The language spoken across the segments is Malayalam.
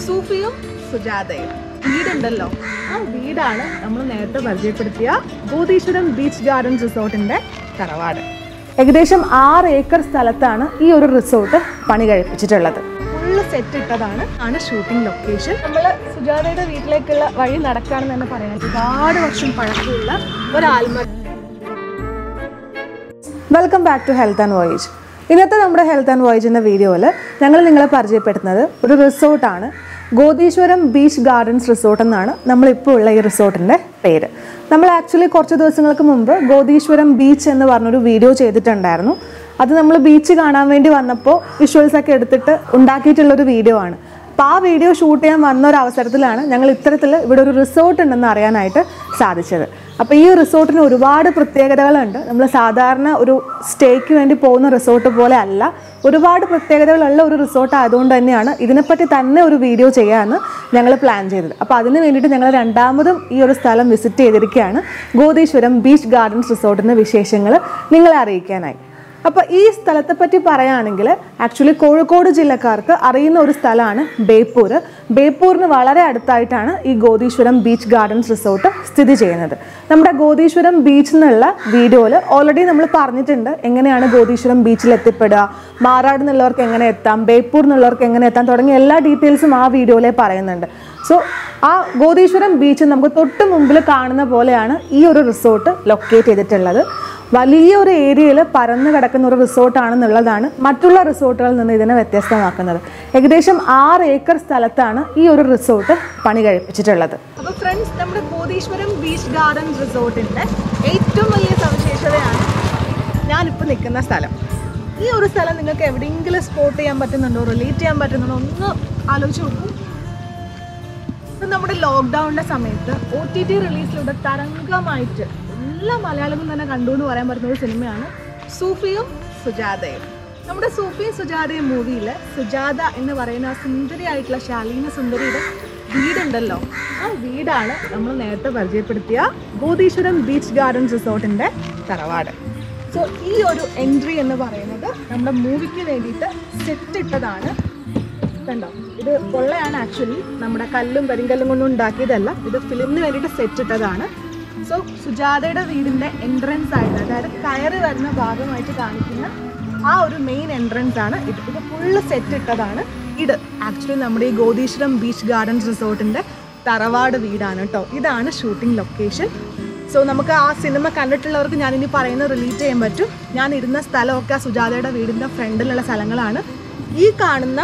സൂഫിയും സുജാതയും വീടുണ്ടല്ലോ ആ വീടാണ് നമ്മൾ നേരത്തെ പരിചയപ്പെടുത്തിയ ബോധീശ്വരം ബീച്ച് ഗാർഡൻസ് റിസോർട്ടിന്റെ തറവാട് ഏകദേശം ആറ് ഏക്കർ സ്ഥലത്താണ് ഈ ഒരു റിസോർട്ട് പണി കഴിപ്പിച്ചിട്ടുള്ളത് ഫുള്ള് സെറ്റ് ഇട്ടതാണ് ആണ് ഷൂട്ടിംഗ് ലൊക്കേഷൻ നമ്മൾ സുജാതയുടെ വീട്ടിലേക്കുള്ള വഴി നടക്കുകയാണെന്ന് തന്നെ പറയാം ഒരുപാട് വർഷം പഴക്കമുള്ള ഒരു ആൽമര welcome back to health and voyage ഇന്നത്തെ നമ്മുടെ ഹെൽത്ത് ആൻഡ് വോയേജ് എന്ന വീഡിയോയിൽ ഞങ്ങൾ നിങ്ങളെ പരിചയപ്പെടുത്തുന്നത് ഒരു റിസോർട്ടാണ് ഗോതീശ്വരം ബീച്ച് ഗാർഡൻസ് റിസോർട്ട് എന്നാണ് നമ്മളിപ്പോൾ ഉള്ള ഈ റിസോർട്ടിൻ്റെ പേര് നമ്മൾ ആക്ച്വലി കുറച്ച് ദിവസങ്ങൾക്ക് മുമ്പ് ഗോതീശ്വരം ബീച്ച് എന്ന് പറഞ്ഞൊരു വീഡിയോ ചെയ്തിട്ടുണ്ടായിരുന്നു അത് നമ്മൾ ബീച്ച് കാണാൻ വേണ്ടി വന്നപ്പോൾ വിഷ്വൽസ് ഒക്കെ എടുത്തിട്ട് ഉണ്ടാക്കിയിട്ടുള്ളൊരു വീഡിയോ ആണ് അപ്പോൾ ആ വീഡിയോ ഷൂട്ട് ചെയ്യാൻ വന്ന ഒരു അവസരത്തിലാണ് ഞങ്ങൾ ഇത്തരത്തിൽ ഇവിടെ ഒരു റിസോർട്ട് ഉണ്ടെന്ന് അറിയാനായിട്ട് സാധിച്ചത് അപ്പോൾ ഈ റിസോർട്ടിന് ഒരുപാട് പ്രത്യേകതകളുണ്ട് നമ്മൾ സാധാരണ ഒരു സ്റ്റേക്ക് വേണ്ടി പോകുന്ന റിസോർട്ട് പോലെ അല്ല ഒരുപാട് പ്രത്യേകതകളുള്ള ഒരു റിസോർട്ട് ആയതുകൊണ്ട് തന്നെയാണ് ഇതിനെപ്പറ്റി തന്നെ ഒരു വീഡിയോ ചെയ്യാമെന്ന് ഞങ്ങൾ പ്ലാൻ ചെയ്തത് അപ്പോൾ അതിന് വേണ്ടിയിട്ട് ഞങ്ങൾ രണ്ടാമതും ഈ ഒരു സ്ഥലം വിസിറ്റ് ചെയ്തിരിക്കുകയാണ് ഗോതീശ്വരം ബീച്ച് ഗാർഡൻസ് റിസോർട്ടിൻ്റെ വിശേഷങ്ങൾ നിങ്ങളെ അറിയിക്കാനായി അപ്പോൾ ഈ സ്ഥലത്തെ പറ്റി പറയുകയാണെങ്കിൽ ആക്ച്വലി കോഴിക്കോട് ജില്ലക്കാർക്ക് അറിയുന്ന ഒരു സ്ഥലമാണ് ബേപ്പൂർ ബേപ്പൂരിന് വളരെ അടുത്തായിട്ടാണ് ഈ ഗോതീശ്വരം ബീച്ച് ഗാർഡൻസ് റിസോർട്ട് സ്ഥിതി ചെയ്യുന്നത് നമ്മുടെ ഗോതീശ്വരം ബീച്ച് എന്നുള്ള വീഡിയോയിൽ ഓൾറെഡി നമ്മൾ പറഞ്ഞിട്ടുണ്ട് എങ്ങനെയാണ് ഗോതീശ്വരം ബീച്ചിൽ എത്തിപ്പെടുക മാറാട് എന്നുള്ളവർക്ക് എങ്ങനെ എത്താം ബേപ്പൂർ എന്നുള്ളവർക്ക് എങ്ങനെ എത്താം തുടങ്ങിയ എല്ലാ ഡീറ്റെയിൽസും ആ വീഡിയോയിൽ പറയുന്നുണ്ട് സോ ആ ഗോതീശ്വരം ബീച്ച് നമുക്ക് തൊട്ട് മുമ്പിൽ കാണുന്ന പോലെയാണ് ഈ ഒരു റിസോർട്ട് ലൊക്കേറ്റ് ചെയ്തിട്ടുള്ളത് വലിയ ഒരു ഏരിയയിൽ പരന്നു കിടക്കുന്ന ഒരു റിസോർട്ടാണെന്നുള്ളതാണ് മറ്റുള്ള റിസോർട്ടുകളിൽ നിന്ന് ഇതിനെ വ്യത്യസ്തമാക്കുന്നത് ഏകദേശം ആറ് ഏക്കർ സ്ഥലത്താണ് ഈ ഒരു റിസോർട്ട് പണി കഴിപ്പിച്ചിട്ടുള്ളത് അപ്പോൾ ഫ്രണ്ട്സ് നമ്മുടെ കോതീശ്വരം ബീച്ച് ഗാർഡൻ റിസോർട്ടിൻ്റെ ഏറ്റവും വലിയ സവിശേഷതയാണ് ഞാനിപ്പോൾ നിൽക്കുന്ന സ്ഥലം ഈ ഒരു സ്ഥലം നിങ്ങൾക്ക് എവിടെയെങ്കിലും സ്പോട്ട് ചെയ്യാൻ പറ്റുന്നുണ്ടോ റിലേറ്റ് ചെയ്യാൻ പറ്റുന്നുണ്ടോ ഒന്ന് ആലോചിച്ച് നോക്കൂ ഇത് നമ്മുടെ ലോക്ക്ഡൗണിന്റെ സമയത്ത് ഒ ടി ടി റിലീസിലൂടെ തരംഗമായിട്ട് എല്ലാ മലയാളികളും തന്നെ കണ്ടു എന്ന് പറയാൻ പറ്റുന്ന ഒരു സിനിമയാണ് സൂഫിയും സുജാതയും നമ്മുടെ സൂഫിയും സുജാതയും മൂവിയിൽ സുജാത എന്ന് പറയുന്ന ആ സുന്ദരിയായിട്ടുള്ള ശാലീന സുന്ദരിയുടെ വീടുണ്ടല്ലോ ആ വീടാണ് നമ്മൾ നേരത്തെ പരിചയപ്പെടുത്തിയ ബോധീശ്വരം ബീച്ച് ഗാർഡൻസ് റിസോർട്ടിന്റെ തറവാട് സോ ഈ ഒരു എൻട്രി എന്ന് പറയുന്നത് നമ്മുടെ മൂവിക്ക് വേണ്ടിയിട്ട് സെറ്റ് ഇട്ടതാണ് കണ്ടോ ഇത് പൊള്ളയാണ് ആക്ച്വലി നമ്മുടെ കല്ലും കരിങ്കല്ലും കൊണ്ടും ഉണ്ടാക്കിയതല്ല ഇത് ഫിലിമിന് വേണ്ടിയിട്ട് സെറ്റ് ഇട്ടതാണ് സോ സുജാതയുടെ വീടിന്റെ എൻട്രൻസ് ആയിട്ട് അതായത് കയറി വരുന്ന ഭാഗമായിട്ട് കാണിക്കുന്ന ആ ഒരു മെയിൻ എൻട്രൻസ് ആണ് ഇത് ഇത് ഫുള്ള് സെറ്റ് ഇട്ടതാണ് ഇത് ആക്ച്വലി നമ്മുടെ ഈ ഗോതീശ്വരം ബീച്ച് ഗാർഡൻസ് റിസോർട്ടിന്റെ തറവാട് വീടാണ് കേട്ടോ ഇതാണ് ഷൂട്ടിംഗ് ലൊക്കേഷൻ സോ നമുക്ക് ആ സിനിമ കണ്ടിട്ടുള്ളവർക്ക് ഞാൻ ഇനി പറയുന്നത് റിലീറ്റ് ചെയ്യാൻ പറ്റും ഞാൻ ഇരുന്ന സ്ഥലമൊക്കെ ആ സുജാതയുടെ വീടിന്റെ ഫ്രണ്ടിലുള്ള സ്ഥലങ്ങളാണ് ഈ കാണുന്ന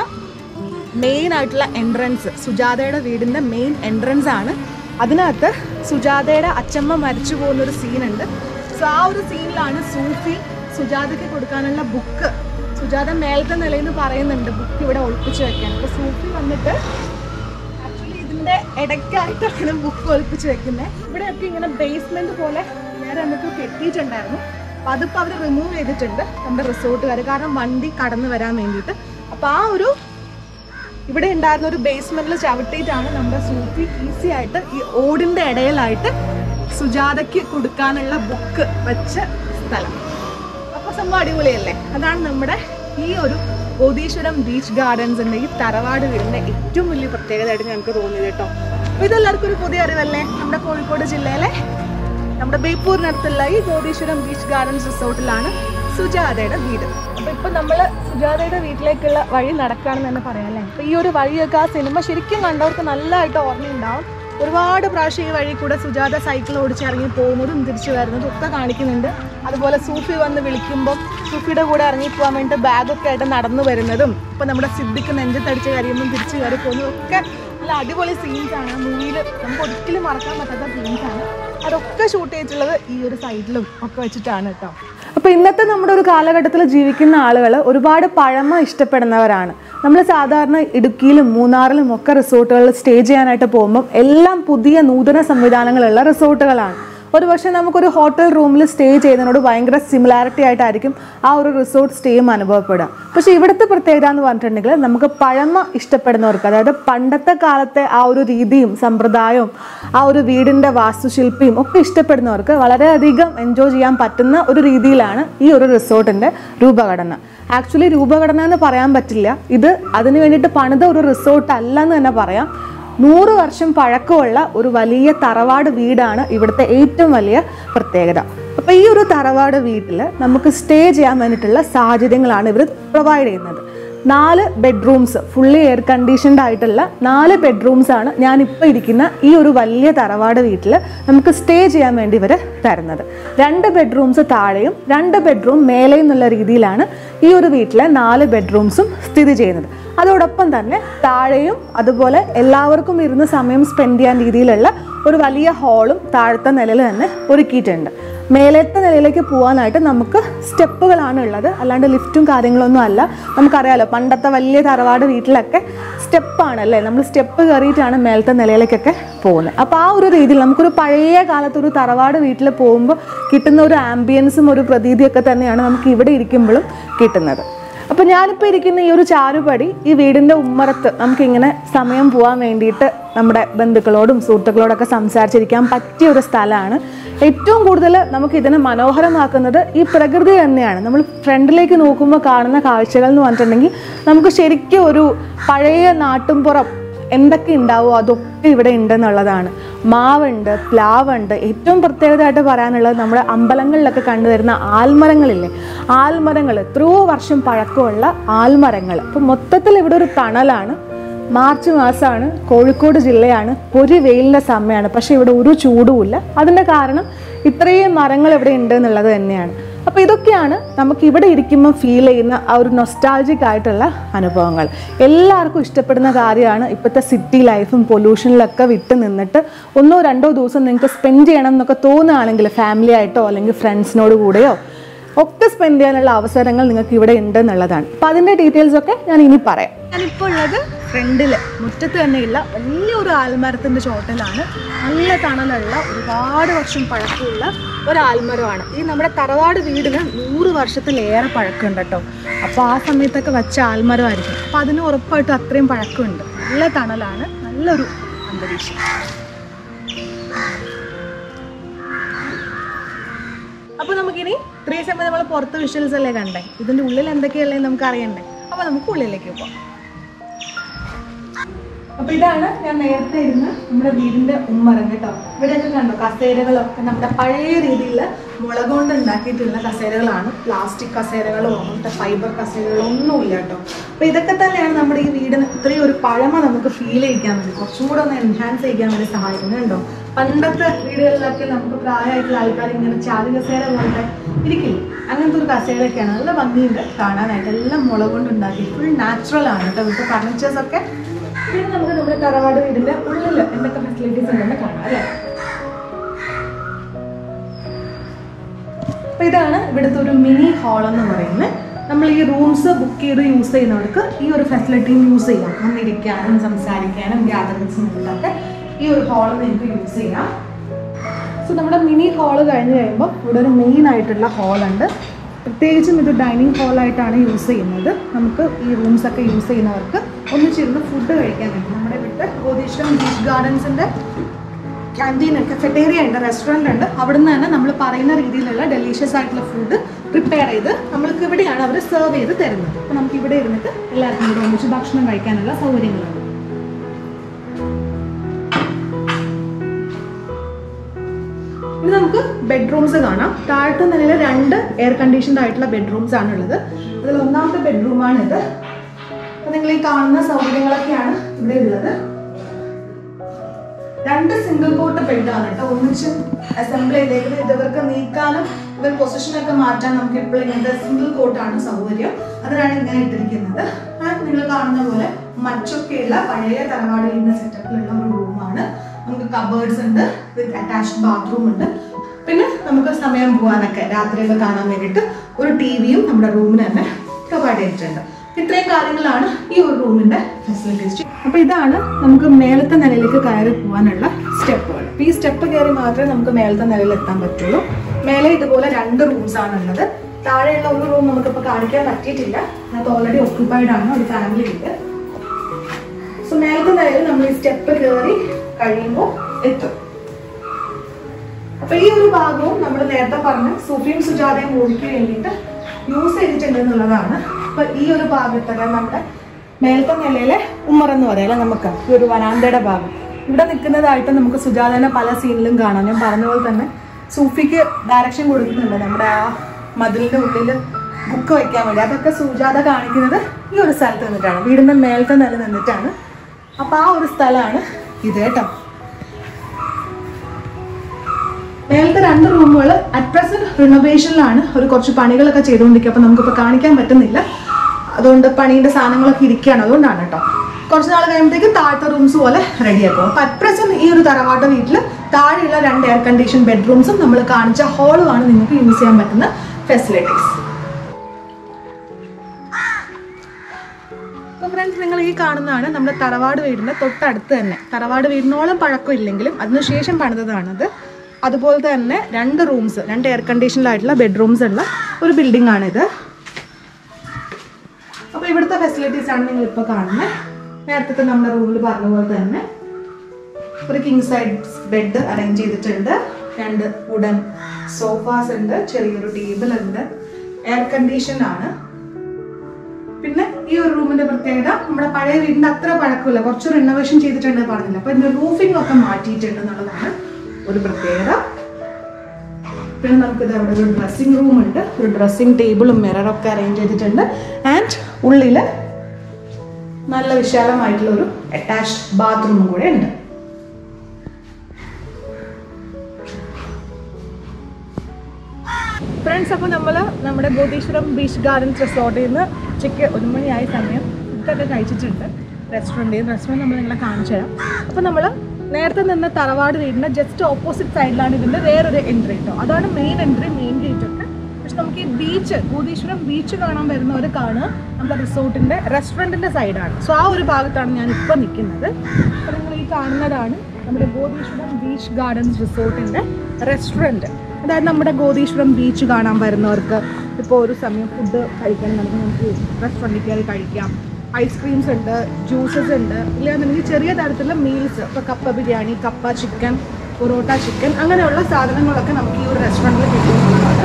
മെയിൻ ആയിട്ടുള്ള എൻട്രൻസ് സുജാതയുടെ വീടിന്റെ മെയിൻ എൻട്രൻസ് ആണ് അതിനകത്ത് സുജാതയുടെ അച്ചമ്മ മരിച്ചു പോകുന്ന ഒരു സീനുണ്ട് സോ ആ ഒരു സീനിലാണ് സൂഫി സുജാതയ്ക്ക് കൊടുക്കാനുള്ള ബുക്ക് സുജാത മേലത്തെ നിലയിൽ നിന്ന് പറയുന്നുണ്ട് ബുക്ക് ഇവിടെ ഒളിപ്പിച്ച് വെക്കാൻ അപ്പോൾ സൂഫി വന്നിട്ട് ആക്ച്വലി ഇതിന്റെ ഇടയ്ക്കായിട്ടാണ് ബുക്ക് ഒളിപ്പിച്ച് വെക്കുന്നത് ഇവിടെയൊക്കെ ഇങ്ങനെ ബേസ്മെന്റ് പോലെ വേറെ എന്തൊക്കെ കെട്ടിയിട്ടുണ്ടായിരുന്നു അപ്പൊ അതിപ്പോ അവർ റിമൂവ് ചെയ്തിട്ടുണ്ട് നമ്മുടെ റിസോർട്ടുകാർ കാരണം വണ്ടി കടന്നു വരാൻ വേണ്ടിയിട്ട് അപ്പൊ ആ ഒരു ഇവിടെ ഉണ്ടായിരുന്ന ഒരു ബേസ്മെന്റിൽ ചവിട്ടിയിട്ടാണ് നമ്മുടെ സൂഫി ഈസി ആയിട്ട് ഈ ഓടിന്റെ ഇടയിലായിട്ട് സുജാതയ്ക്ക് കൊടുക്കാനുള്ള ബുക്ക് വെച്ച സ്ഥലം അപ്പൊ സംഭവം അടിപൊളിയല്ലേ അതാണ് നമ്മുടെ ഈ ഒരു ബോധീശ്വരം ബീച്ച് ഗാർഡൻസിന്റെ ഈ തറവാട് വീടിന്റെ ഏറ്റവും വലിയ പ്രത്യേകതയായിട്ട് ഞങ്ങൾക്ക് തോന്നിയത് കേട്ടോ അപ്പൊ ഇതെല്ലാവർക്കും ഒരു പുതിയ അറിവല്ലേ നമ്മുടെ കോഴിക്കോട് ജില്ലയിലെ നമ്മുടെ ബേപ്പൂരിനടുത്തുള്ള ഈ ബോധീശ്വരം ബീച്ച് ഗാർഡൻസ് റിസോർട്ടിലാണ് സുജാതയുടെ വീട് അപ്പൊ ഇപ്പൊ നമ്മള് സുജാതയുടെ വീട്ടിലേക്കുള്ള വഴി നടക്കുകയാണെന്ന് തന്നെ പറയാം അല്ലേ അപ്പൊ ഈ ഒരു വഴിയൊക്കെ ആ സിനിമ ശരിക്കും കണ്ടവർക്ക് നല്ലതായിട്ട് ഓർമ്മയുണ്ടാവും ഒരുപാട് പ്രാവശ്യം ഈ വഴി കൂടെ സുജാത സൈക്കിൾ ഓടിച്ച് ഇറങ്ങി പോകുന്നതും തിരിച്ചു വരുന്നതും ഒക്കെ കാണിക്കുന്നുണ്ട് അതുപോലെ സൂഫി വന്ന് വിളിക്കുമ്പോൾ സൂഫിയുടെ കൂടെ ഇറങ്ങി പോകാൻ വേണ്ടി ബാഗൊക്കെ ആയിട്ട് നടന്നു വരുന്നതും ഇപ്പൊ നമ്മുടെ സിദ്ദിഖ് നെഞ്ചത്തടിച്ച് കരയുമ്പോൾ തിരിച്ചു കയറി പോകുന്നതും ഒക്കെ നല്ല അടിപൊളി സീൻസ് ആണ് മൂവിയിൽ നമുക്ക് ഒരിക്കലും മറക്കാൻ പറ്റാത്ത സീൻസ് ആണ് അതൊക്കെ ഷൂട്ട് ചെയ്തിട്ടുള്ളത് ഈ ഒരു സൈഡിലും ഒക്കെ വെച്ചിട്ടാണ് കേട്ടോ അപ്പോൾ ഇന്നത്തെ നമ്മുടെ ഒരു കാലഘട്ടത്തിൽ ജീവിക്കുന്ന ആളുകൾ ഒരുപാട് പഴമ ഇഷ്ടപ്പെടുന്നവരാണ് നമ്മൾ സാധാരണ ഇടുക്കിയിലും മൂന്നാറിലും ഒക്കെ റിസോർട്ടുകളിൽ സ്റ്റേ ചെയ്യാനായിട്ട് പോകുമ്പം എല്ലാം പുതിയ നൂതന സംവിധാനങ്ങളുള്ള റിസോർട്ടുകളാണ് ഒരു പക്ഷേ നമുക്കൊരു ഹോട്ടൽ റൂമിൽ സ്റ്റേ ചെയ്യുന്നതിനോട് ഭയങ്കര സിമിലാരിറ്റി ആയിട്ടായിരിക്കും ആ ഒരു റിസോർട്ട് സ്റ്റേയും അനുഭവപ്പെടുക പക്ഷേ ഇവിടുത്തെ പ്രത്യേകത എന്ന് പറഞ്ഞിട്ടുണ്ടെങ്കിൽ നമുക്ക് പഴമ ഇഷ്ടപ്പെടുന്നവർക്ക് അതായത് പണ്ടത്തെ കാലത്തെ ആ ഒരു രീതിയും സമ്പ്രദായവും ആ ഒരു വീടിൻ്റെ വാസ്തുശില്പിയും ഒക്കെ ഇഷ്ടപ്പെടുന്നവർക്ക് വളരെയധികം എൻജോയ് ചെയ്യാൻ പറ്റുന്ന ഒരു രീതിയിലാണ് ഈ ഒരു റിസോർട്ടിൻ്റെ രൂപഘടന ആക്ച്വലി രൂപഘടന എന്ന് പറയാൻ പറ്റില്ല ഇത് അതിന് വേണ്ടിയിട്ട് പണിത ഒരു റിസോർട്ട് അല്ല എന്ന് തന്നെ പറയാം നൂറ് വർഷം പഴക്കമുള്ള ഒരു വലിയ തറവാട് വീടാണ് ഇവിടുത്തെ ഏറ്റവും വലിയ പ്രത്യേകത അപ്പോൾ ഈ ഒരു തറവാട് വീട്ടിൽ നമുക്ക് സ്റ്റേ ചെയ്യാൻ വേണ്ടിയിട്ടുള്ള സാഹചര്യങ്ങളാണ് ഇവർ പ്രൊവൈഡ് ചെയ്യുന്നത് നാല് ബെഡ്റൂംസ് ഫുള്ളി എയർ കണ്ടീഷൻഡ് ആയിട്ടുള്ള നാല് ബെഡ്റൂംസ് ആണ് ഞാനിപ്പോൾ ഇരിക്കുന്ന ഈ ഒരു വലിയ തറവാട് വീട്ടിൽ നമുക്ക് സ്റ്റേ ചെയ്യാൻ വേണ്ടി ഇവർ തരുന്നത് രണ്ട് ബെഡ്റൂംസ് താഴെയും രണ്ട് ബെഡ്റൂം മേലെയും എന്നുള്ള രീതിയിലാണ് ഈ ഒരു വീട്ടിലെ നാല് ബെഡ്റൂംസും സ്ഥിതി ചെയ്യുന്നത് അതോടൊപ്പം തന്നെ താഴെയും അതുപോലെ എല്ലാവർക്കും ഇരുന്ന് സമയം സ്പെൻഡ് ചെയ്യാൻ രീതിയിലുള്ള ഒരു വലിയ ഹാളും താഴത്തെ നിലയിൽ തന്നെ ഒരുക്കിയിട്ടുണ്ട് മേലത്തെ നിലയിലേക്ക് പോകാനായിട്ട് നമുക്ക് സ്റ്റെപ്പുകളാണ് ഉള്ളത് അല്ലാണ്ട് ലിഫ്റ്റും കാര്യങ്ങളൊന്നും അല്ല നമുക്കറിയാലോ പണ്ടത്തെ വലിയ തറവാട് വീട്ടിലൊക്കെ സ്റ്റെപ്പാണ് അല്ലേ നമ്മൾ സ്റ്റെപ്പ് കയറിയിട്ടാണ് മേലത്തെ നിലയിലേക്കൊക്കെ പോകുന്നത് അപ്പോൾ ആ ഒരു രീതിയിൽ നമുക്കൊരു പഴയ കാലത്ത് ഒരു തറവാട് വീട്ടിൽ പോകുമ്പോൾ കിട്ടുന്ന ഒരു ആംബിയൻസും ഒരു പ്രതീതിയൊക്കെ തന്നെയാണ് നമുക്ക് ഇവിടെ ഇരിക്കുമ്പോഴും കിട്ടുന്നത് അപ്പോൾ ഞാനിപ്പോൾ ഇരിക്കുന്ന ഈ ഒരു ചാരുപടി ഈ വീടിൻ്റെ ഉമ്മറത്ത് നമുക്കിങ്ങനെ സമയം പോകാൻ വേണ്ടിയിട്ട് നമ്മുടെ ബന്ധുക്കളോടും സുഹൃത്തുക്കളോടൊക്കെ സംസാരിച്ചിരിക്കാൻ പറ്റിയ ഒരു സ്ഥലമാണ് ഏറ്റവും കൂടുതൽ നമുക്ക് ഇതിനെ മനോഹരമാക്കുന്നത് ഈ പ്രകൃതി തന്നെയാണ് നമ്മൾ ഫ്രണ്ടിലേക്ക് നോക്കുമ്പോൾ കാണുന്ന കാഴ്ചകൾ എന്ന് പറഞ്ഞിട്ടുണ്ടെങ്കിൽ നമുക്ക് ശരിക്കും ഒരു പഴയ നാട്ടുംപുറം എന്തൊക്കെ ഉണ്ടാവോ അതൊക്കെ ഇവിടെ ഉണ്ടെന്നുള്ളതാണ് മാവുണ്ട് പ്ലാവുണ്ട് ഏറ്റവും പ്രത്യേകതയായിട്ട് പറയാനുള്ളത് നമ്മുടെ അമ്പലങ്ങളിലൊക്കെ കണ്ടുവരുന്ന ആൽമരങ്ങളില്ലേ ആൽമരങ്ങൾ എത്രയോ വർഷം പഴക്കമുള്ള ആൽമരങ്ങൾ അപ്പം മൊത്തത്തിൽ ഇവിടെ ഒരു തണലാണ് മാർച്ച് മാസമാണ് കോഴിക്കോട് ജില്ലയാണ് ഒരു വെയിലിൻ്റെ സമയമാണ് പക്ഷേ ഇവിടെ ഒരു ചൂടുമില്ല അതിൻ്റെ കാരണം ഇത്രയും മരങ്ങൾ ഇവിടെ ഉണ്ട് എന്നുള്ളത് തന്നെയാണ് അപ്പോൾ ഇതൊക്കെയാണ് നമുക്ക് ഇവിടെ ഇരിക്കുമ്പോൾ ഫീൽ ചെയ്യുന്ന ആ ഒരു നൊസ്റ്റാൾജിക് ആയിട്ടുള്ള അനുഭവങ്ങൾ എല്ലാവർക്കും ഇഷ്ടപ്പെടുന്ന കാര്യമാണ് ഇപ്പോഴത്തെ സിറ്റി ലൈഫും പൊല്യൂഷനിലൊക്കെ വിട്ട് നിന്നിട്ട് ഒന്നോ രണ്ടോ ദിവസം നിങ്ങൾക്ക് സ്പെൻഡ് ചെയ്യണം എന്നൊക്കെ തോന്നുകയാണെങ്കിൽ ഫാമിലി ആയിട്ടോ അല്ലെങ്കിൽ ഫ്രണ്ട്സിനോട് കൂടെയോ ഒക്കെ സ്പെൻഡ് ചെയ്യാനുള്ള അവസരങ്ങൾ നിങ്ങൾക്ക് ഇവിടെ ഉണ്ട് എന്നുള്ളതാണ് അപ്പം അതിൻ്റെ ഡീറ്റെയിൽസ് ഒക്കെ ഞാൻ ഇനി പറയാം ഞാനിപ്പോൾ ഉള്ളത് ഫ്രണ്ടിൽ മുറ്റത്ത് തന്നെയുള്ള വലിയൊരു ആൽമരത്തിൻ്റെ ചോട്ടിലാണ് നല്ല തണലുള്ള ഒരുപാട് വർഷം പഴക്കമുള്ള ഒരു ആൽമരമാണ് ഈ നമ്മുടെ തറവാട് വീടിന് നൂറ് വർഷത്തിലേറെ പഴക്കമുണ്ട് കേട്ടോ അപ്പോൾ ആ സമയത്തൊക്കെ വെച്ച ആൽമരമായിരിക്കും അപ്പോൾ അതിന് ഉറപ്പായിട്ടും അത്രയും പഴക്കമുണ്ട് നല്ല തണലാണ് നല്ലൊരു അന്തരീക്ഷം അപ്പോൾ നമുക്കിനി ഇത്രയും സമയം നമ്മൾ പുറത്ത് വിഷ്വൽസ് അല്ലേ കണ്ടേ ഇതിൻ്റെ ഉള്ളിൽ എന്തൊക്കെയല്ലേ നമുക്ക് അറിയണ്ടേ അപ്പോൾ നമുക്ക് ഉള്ളിലേക്ക് പോകാം അപ്പൊ ഇതാണ് ഞാൻ നേരത്തെ ഇരുന്ന നമ്മുടെ വീടിന്റെ ഉമ്മറം കേട്ടോ ഇവിടെയൊക്കെ കണ്ടോ കസേരകളൊക്കെ നമ്മുടെ പഴയ രീതിയിലുള്ള മുള കൊണ്ട് ഉണ്ടാക്കിയിട്ടുള്ള കസേരകളാണ് പ്ലാസ്റ്റിക് കസേരകളോ അങ്ങനത്തെ ഫൈബർ കസേരകളോ ഒന്നുമില്ല കേട്ടോ അപ്പൊ ഇതൊക്കെ തന്നെയാണ് നമ്മുടെ ഈ വീടിന് ഇത്രയും ഒരു പഴമ നമുക്ക് ഫീൽ ചെയ്യിക്കാൻ വേണ്ടി കുറച്ചും കൂടെ ഒന്ന് എൻഹാൻസ് ചെയ്യിക്കാൻ വേണ്ടി സഹായിക്കുന്നത് കേട്ടോ പണ്ടത്തെ വീടുകളിലൊക്കെ നമുക്ക് പ്രായമായിട്ടുള്ള ആൾക്കാർ ഇങ്ങനെ ചാലു കസേര പോലത്തെ ഇരിക്കില്ലേ അങ്ങനത്തെ ഒരു കസേരയൊക്കെയാണ് നല്ല ഭംഗിയുണ്ട് കാണാനായിട്ട് എല്ലാം മുള കൊണ്ട് ഉണ്ടാക്കി ഫുൾ നാച്ചുറൽ ആണ് കേട്ടോ ഇവിടുത്തെ ഫർണിച്ചേഴ്സ് ഒക്കെ പിന്നെ നമുക്ക് നമ്മുടെ തറവാട് വീടിന്റെ ഉള്ളിൽ എന്തൊക്കെ ഫെസിലിറ്റീസ് ഉണ്ടെന്ന് കാണാം അല്ലേ അപ്പൊ ഇതാണ് ഇവിടുത്തെ ഒരു മിനി ഹാൾ എന്ന് പറയുന്നത് നമ്മൾ ഈ റൂംസ് ബുക്ക് ചെയ്ത് യൂസ് ചെയ്യുന്നവർക്ക് ഈ ഒരു ഫെസിലിറ്റിയും യൂസ് ചെയ്യാം വന്നിരിക്കാനും സംസാരിക്കാനും ഗ്യാതറിങ്സിനൊക്കെ ഈ ഒരു ഹാൾ നിങ്ങൾക്ക് യൂസ് ചെയ്യാം സോ നമ്മുടെ മിനി ഹാള് കഴിഞ്ഞ് കഴിയുമ്പോൾ ഇവിടെ ഒരു മെയിൻ ആയിട്ടുള്ള ഹാളുണ്ട് പ്രത്യേകിച്ചും ഇത് ഡൈനിങ് ഹാളായിട്ടാണ് യൂസ് ചെയ്യുന്നത് നമുക്ക് ഈ റൂംസ് ഒക്കെ യൂസ് ചെയ്യുന്നവർക്ക് ഒന്നിച്ചിരുന്ന് ഫുഡ് കഴിക്കാൻ വേണ്ടി നമ്മുടെ ഇവിടുത്തെ ബോധീശ്വരം ബീച്ച് ഗാർഡൻസിൻ്റെ ക്യാൻറ്റീൻ കഫറ്റേറിയ ഉണ്ട് റെസ്റ്റോറൻ്റ് ഉണ്ട് അവിടുന്ന് തന്നെ നമ്മൾ പറയുന്ന രീതിയിലുള്ള ഡെലീഷ്യസ് ആയിട്ടുള്ള ഫുഡ് പ്രിപ്പയർ ചെയ്ത് നമ്മൾക്ക് ഇവിടെയാണ് അവർ സെർവ് ചെയ്ത് തരുന്നത് അപ്പോൾ നമുക്ക് ഇവിടെ ഇരുന്നിട്ട് എല്ലാവർക്കും കൂടെ ഒന്നിച്ച് ഭക്ഷണം കഴിക്കാനുള്ള സൗകര്യങ്ങളുണ്ട് ഇനി നമുക്ക് ബെഡ്റൂംസ് കാണാം താഴത്തെ നിലയിൽ രണ്ട് എയർ കണ്ടീഷൻഡ് ആയിട്ടുള്ള ബെഡ്റൂംസ് ആണ് ഉള്ളത് അതിൽ ഒന്നാമത്തെ ബെഡ്റൂമാണ് ഇത് അപ്പൊ നിങ്ങൾ ഈ കാണുന്ന സൗകര്യങ്ങളൊക്കെയാണ് ഇവിടെ ഉള്ളത് രണ്ട് സിംഗിൾ കോട്ട് ബെഡാണ് കേട്ടോ ഒന്നിച്ച് അസംബിൾ ചെയ്തേക്കുന്നത് ഇത് ഇവർക്ക് നീക്കാനും ഇവർ പൊസിഷനൊക്കെ മാറ്റാൻ നമുക്ക് ഇപ്പോൾ ഇങ്ങനത്തെ സിംഗിൾ കോട്ടാണ് സൗകര്യം അതിനാണ് ഇങ്ങനെ ഇട്ടിരിക്കുന്നത് ആൻഡ് നിങ്ങൾ കാണുന്ന പോലെ മച്ചൊക്കെയുള്ള പഴയ തറവാട് വീടിന്റെ സെറ്റപ്പിലുള്ള ഒരു റൂമാണ് നമുക്ക് കബേർഡ്സ് ഉണ്ട് വിത്ത് അറ്റാച്ച്ഡ് ബാത്റൂം ഉണ്ട് പിന്നെ നമുക്ക് സമയം പോകാനൊക്കെ രാത്രിയൊക്കെ കാണാൻ വേണ്ടിയിട്ട് ഒരു ടി വിയും നമ്മുടെ റൂമിന് തന്നെ പ്രൊവൈഡ് ചെയ്തിട്ടുണ്ട് ഇത്രയും കാര്യങ്ങളാണ് ഈ ഒരു റൂമിന്റെ ഫെസിലിറ്റീസ് അപ്പൊ ഇതാണ് നമുക്ക് മേലത്തെ നിലയിലേക്ക് കയറി പോകാനുള്ള സ്റ്റെപ്പുകൾ അപ്പൊ ഈ സ്റ്റെപ്പ് കയറി മാത്രമേ നമുക്ക് മേലത്തെ നിലയിൽ എത്താൻ പറ്റുള്ളൂ മേലെ ഇതുപോലെ രണ്ട് റൂംസ് ആണ് ഉള്ളത് താഴെയുള്ള ഒരു റൂം നമുക്കിപ്പോൾ കാണിക്കാൻ പറ്റിയിട്ടില്ല അത് ഓൾറെഡി ഓക്യുപ്പൈഡ് ആണ് ഒരു ഫാമിലി ഉണ്ട് സോ മേലത്തെ നിലയിൽ നമ്മൾ ഈ സ്റ്റെപ്പ് കയറി കഴിയുമ്പോൾ എത്തും അപ്പൊ ഈ ഒരു ഭാഗവും നമ്മൾ നേരത്തെ പറഞ്ഞ സൂഫിയും സുജാതയും മൂവിക്ക് വേണ്ടിയിട്ട് യൂസ് ചെയ്തിട്ടുണ്ട് എന്നുള്ളതാണ് അപ്പൊ ഈ ഒരു ഭാഗത്തൊക്കെ നമ്മുടെ മേലത്തെ നിലയിലെ ഉമ്മർ എന്ന് പറയാം അല്ലെ നമുക്ക് ഈ ഒരു വനാന്തയുടെ ഭാഗം ഇവിടെ നിൽക്കുന്നതായിട്ട് നമുക്ക് സുജാതനെ പല സീനിലും കാണാം ഞാൻ പറഞ്ഞ പോലെ തന്നെ സൂഫിക്ക് ഡയറക്ഷൻ കൊടുക്കുന്നുണ്ട് നമ്മുടെ ആ മതിലിന്റെ ഉള്ളിൽ ബുക്ക് വെക്കാൻ വേണ്ടി അതൊക്കെ സുജാത കാണിക്കുന്നത് ഈ ഒരു സ്ഥലത്ത് നിന്നിട്ടാണ് വീടിന്റെ മേലത്തെ നില നിന്നിട്ടാണ് അപ്പൊ ആ ഒരു സ്ഥലമാണ് ഇത് കേട്ടോ മേലത്തെ രണ്ട് റൂമുകൾ അറ്റ് പ്രസന്റ് റിനോവേഷനിലാണ് ഒരു കുറച്ച് പണികളൊക്കെ ചെയ്തുകൊണ്ടിരിക്കുക അപ്പൊ നമുക്കിപ്പോൾ കാണിക്കാൻ പറ്റുന്നില്ല അതുകൊണ്ട് പണിയുടെ സാധനങ്ങളൊക്കെ ഇരിക്കുകയാണ് അതുകൊണ്ടാണ് കേട്ടോ കുറച്ച് നാൾ കഴിയുമ്പോഴത്തേക്ക് താഴത്തെ റൂംസ് പോലെ റെഡിയാക്കും അപ്പൊ അറ്റ് പ്രസന്റ് ഈ ഒരു തറവാട്ട് വീട്ടിൽ താഴെയുള്ള രണ്ട് എയർ കണ്ടീഷൻ ബെഡ്റൂംസും നമ്മൾ കാണിച്ച ഹാളുമാണ് നിങ്ങൾക്ക് യൂസ് ചെയ്യാൻ പറ്റുന്ന ഫെസിലിറ്റീസ് അപ്പോൾ ഫ്രണ്ട്സ് നിങ്ങൾ ഈ കാണുന്നതാണ് നമ്മുടെ തറവാട് വീടിൻ്റെ തൊട്ടടുത്ത് തന്നെ തറവാട് വീടിനോളം പഴക്കം ഇല്ലെങ്കിലും അതിനുശേഷം പണിതതാണത് അതുപോലെ തന്നെ രണ്ട് റൂംസ് രണ്ട് എയർ കണ്ടീഷനിലായിട്ടുള്ള ബെഡ്റൂംസ് ഉള്ള ഒരു ബിൽഡിംഗ് ആണിത് അപ്പോൾ ഇവിടുത്തെ ഫെസിലിറ്റീസ് ആണ് നിങ്ങൾ ഇപ്പോൾ കാണുന്നത് നേരത്തെ നമ്മുടെ റൂമിൽ പറഞ്ഞ പോലെ തന്നെ ഒരു കിങ് സൈഡ് ബെഡ് അറേഞ്ച് ചെയ്തിട്ടുണ്ട് രണ്ട് വുഡൻ സോഫാസ് ഉണ്ട് ചെറിയൊരു ടേബിൾ ഉണ്ട് എയർ കണ്ടീഷൻ ആണ് പിന്നെ ഈ ഒരു റൂമിന്റെ പ്രത്യേകത നമ്മുടെ പഴയ വീടിന്റെ അത്ര പഴക്കമില്ല കുറച്ച് റിനോവേഷൻ ചെയ്തിട്ടുണ്ട് പറഞ്ഞില്ല അപ്പൊ ഇതിന്റെ റൂഫിംഗ് ഒക്കെ മാറ്റിയിട്ടുണ്ട് എന്നുള്ളതാണ് ഒരു പ്രത്യേകത പിന്നെ നമുക്കിത് അവിടെ ഒരു ഡ്രസ്സിംഗ് റൂം ഉണ്ട് ഒരു ഡ്രസ്സിംഗ് ടേബിളും മിററൊക്കെ അറേഞ്ച് ചെയ്തിട്ടുണ്ട് ആൻഡ് ഉള്ളില് നല്ല വിശാലമായിട്ടുള്ള ഒരു അറ്റാച്ച്ഡ് ബാത്റൂമും കൂടെ ഉണ്ട് ഫ്രണ്ട്സ് അപ്പോൾ നമ്മൾ നമ്മുടെ ബോധീശ്വരം ബീച്ച് ഗാർഡൻസ് റിസോർട്ടിൽ നിന്ന് ഉച്ചയ്ക്ക് ഒരു മണിയായ സമയം ഫുഡൊക്കെ കഴിച്ചിട്ടുണ്ട് റെസ്റ്റോറൻറ്റിൽ റെസ്റ്റോറൻറ്റ് നമ്മൾ നിങ്ങളെ കാണിച്ചു തരാം അപ്പോൾ നമ്മൾ നേരത്തെ നിന്ന തറവാട് വീടിൻ്റെ ജസ്റ്റ് ഓപ്പോസിറ്റ് സൈഡിലാണ് ഇതിൻ്റെ വേറൊരു എൻട്രി കേട്ടോ അതാണ് മെയിൻ എൻട്രി മെയിൻ ഗേറ്റ് ഒക്കെ പക്ഷെ നമുക്ക് ഈ ബീച്ച് ബോധീശ്വരം ബീച്ച് കാണാൻ വരുന്നവർക്കാണ് നമ്മുടെ റിസോർട്ടിൻ്റെ റെസ്റ്റോറൻറ്റിൻ്റെ സൈഡാണ് സോ ആ ഒരു ഭാഗത്താണ് ഞാൻ ഇപ്പോൾ നിൽക്കുന്നത് അപ്പോൾ നിങ്ങൾ ഈ കാണുന്നതാണ് നമ്മുടെ ബോധീശ്വരം ബീച്ച് ഗാർഡൻസ് റിസോർട്ടിൻ്റെ റെസ്റ്റോറൻറ്റ് അതായത് നമ്മുടെ ഗോതീശ്വരം ബീച്ച് കാണാൻ വരുന്നവർക്ക് ഇപ്പോൾ ഒരു സമയം ഫുഡ് കഴിക്കാൻ നമുക്ക് നമുക്ക് റെസ്റ്റോറൻറ്റിൽ കയറി കഴിക്കാം ഐസ്ക്രീംസ് ഉണ്ട് ജ്യൂസസ് ഉണ്ട് ഇല്ലാന്നുണ്ടെങ്കിൽ ചെറിയ തരത്തിലുള്ള മീൽസ് ഇപ്പോൾ കപ്പ ബിരിയാണി കപ്പ ചിക്കൻ പൊറോട്ട ചിക്കൻ അങ്ങനെയുള്ള സാധനങ്ങളൊക്കെ നമുക്ക് ഈ ഒരു റെസ്റ്റോറൻറ്റിൽ കിട്ടുന്നതാണ്